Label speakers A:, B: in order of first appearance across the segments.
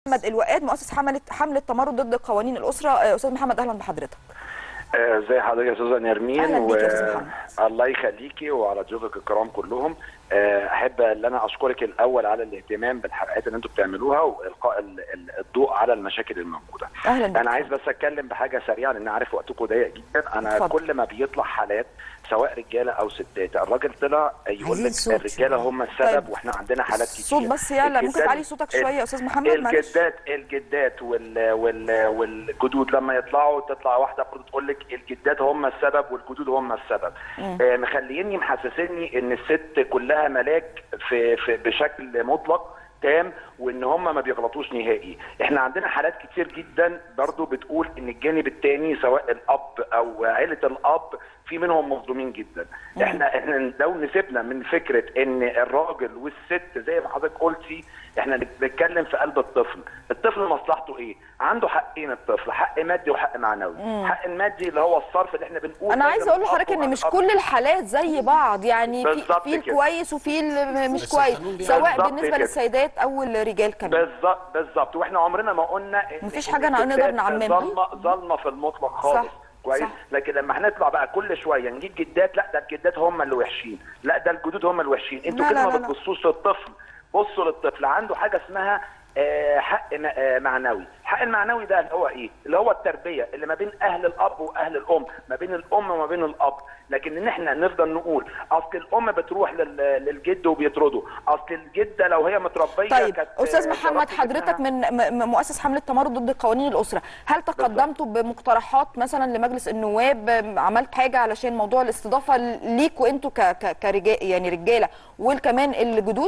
A: محمد الوقاد مؤسس حمله حمله تمرد ضد قوانين الاسره آه، استاذ محمد اهلا بحضرتك
B: آه، ازي حضرتك يا استاذه نرمين
A: أهلا بيك يا أستاذ محمد.
B: الله يخليكي وعلى ضيوفك الكرام كلهم آه، احب ان انا اشكرك الاول على الاهتمام بالحلقات اللي انتم بتعملوها والقاء ال- ال- الضوء على المشاكل الموجوده
A: اهلا بك
B: انا عايز بس اتكلم بحاجه سريعه لان عارف وقتكم ضيق جدا انا
A: اتفضل.
B: كل ما بيطلع حالات سواء رجاله او ستات الراجل طلع يقول
C: عايزين
B: لك
C: صوت
B: الرجاله هم السبب
A: طيب.
B: واحنا عندنا حالات كتير
A: صوت بس يلا ممكن
B: الجدات-
A: تعلي صوتك شويه يا استاذ محمد معلش
B: الجدات الجدات وال وال والجدود لما يطلعوا تطلع واحده برضه تقول لك الجدات هم السبب والجدود هم السبب آه مخليني محسسني ان الست كلها ملاك في, في بشكل مطلق تام وان هم ما بيغلطوش نهائي احنا عندنا حالات كتير جدا برضو بتقول ان الجانب الثاني سواء الاب او عيله الاب في منهم مظلومين جدا احنا احنا لو نسيبنا من فكره ان الراجل والست زي ما حضرتك قلتي احنا بنتكلم في قلب الطفل الطفل مصلحته ايه عنده حقين الطفل حق مادي وحق معنوي حق المادي اللي هو الصرف اللي احنا بنقول
A: انا عايزه اقول
B: لازم
A: لحضرتك
B: الأب
A: ان مش
B: والأب
A: كل الحالات زي بعض يعني في
B: بالظبط
A: في
B: كده.
A: الكويس وفي اللي مش
C: بس
A: كويس
C: القانون بيقول-
A: سواء
B: بالظبط
A: بالنسبه
B: كده.
A: للسيدات او الرجال كمان
B: بالظبط بالظبط واحنا عمرنا ما قلنا إن-
A: مفيش
B: إن
A: حاجة نقدر
B: الستات
A: نعممها.
B: ظالمه ظالمه في المطلق خالص
A: صح،
B: كويس
A: صح.
B: لكن لما هنطلع بقى كل شويه نجيب جدات لا ده الجدات هم اللي وحشين لا ده الجدود هم اللي وحشين انتوا
A: لا،
B: كده
A: لا،
B: ما
A: لا، لا.
B: بتبصوش للطفل بصوا للطفل عنده حاجه اسمها آه، حق م- آه، معنوي الحق المعنوي ده اللي هو ايه اللي هو التربيه اللي ما بين اهل الاب واهل الام ما بين الام وما بين الاب لكن ان احنا نفضل نقول اصل الام بتروح لل- للجد وبيطرده اصل الجده لو هي متربيه
A: طيب
B: كانت
A: استاذ
B: آه،
A: محمد
B: شرفت
A: حضرتك
B: ابنها.
A: من م- م- مؤسس حمله تمرد ضد قوانين الاسره هل تقدمتوا بمقترحات مثلا لمجلس النواب م- عملت حاجه علشان موضوع الاستضافه ليكوا انتوا ك- ك- كرجال يعني رجاله وكمان الجدود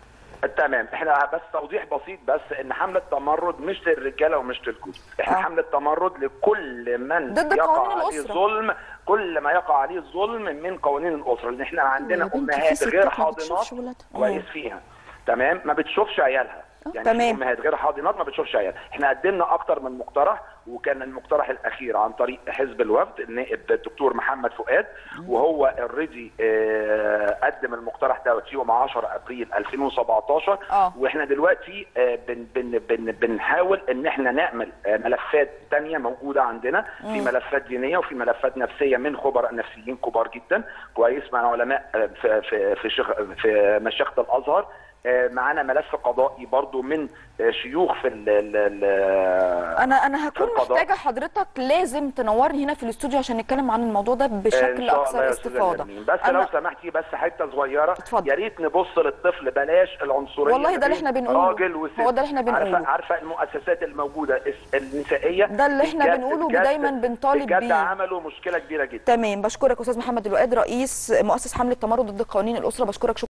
B: تمام احنا بس توضيح بسيط بس ان حمله تمرد مش للرجاله ومش للجدود احنا
A: آه.
B: حمله تمرد لكل من
A: ضد
B: يقع
A: قوانين
B: عليه
A: الأسرة.
B: ظلم كل ما يقع عليه ظلم من قوانين الاسره لان احنا عندنا
C: يا بنتي في
B: امهات
C: ستات
B: غير
C: ما
B: حاضنات
C: بتشوفش ولادها.
B: كويس فيها تمام ما بتشوفش عيالها يعني في
A: تمام.
B: امهات غير حاضنات ما بتشوفش عيالها احنا قدمنا اكتر من مقترح وكان المقترح الاخير عن طريق حزب الوفد النائب الدكتور محمد فؤاد وهو اوريدي قدم المقترح ده في يوم 10 ابريل 2017
A: آه.
B: واحنا دلوقتي آه، بن بن بن بنحاول ان احنا نعمل آه، ملفات تانية موجوده عندنا في ملفات دينيه وفي ملفات نفسيه من خبراء نفسيين كبار جدا كويس مع علماء آه، في في في, شيخ في مشيخه الازهر آه، معانا ملف قضائي برضو من آه، شيوخ في ال ال ال
A: انا انا هكون
B: في القضاء.
A: محتاجه حضرتك لازم تنورني هنا في الاستوديو عشان نتكلم عن الموضوع ده
B: إن
A: بشكل
B: شاء الله
A: اكثر
B: يا أستاذة
A: استفاضه
B: نرمين. بس
A: أنا-
B: لو سمحتي بس حته صغيره
A: اتفضل.
B: يا ريت نبص للطفل بلاش العنصريه
A: والله
B: ما
A: ده اللي
B: بين
A: احنا بنقوله.
B: راجل وست
A: هو ده اللي احنا بنقوله.
B: عارفه عارفه المؤسسات الموجوده الس- النسائيه
A: ده اللي احنا
B: بجد-
A: بنقوله
B: بجد-
A: ودايما بنطالب
B: بجد
A: بيه.
B: عملوا مشكله كبيره جدا
A: تمام بشكرك استاذ محمد الوقاد رئيس مؤسس حمله تمرد ضد قوانين الاسره بشكرك شكرا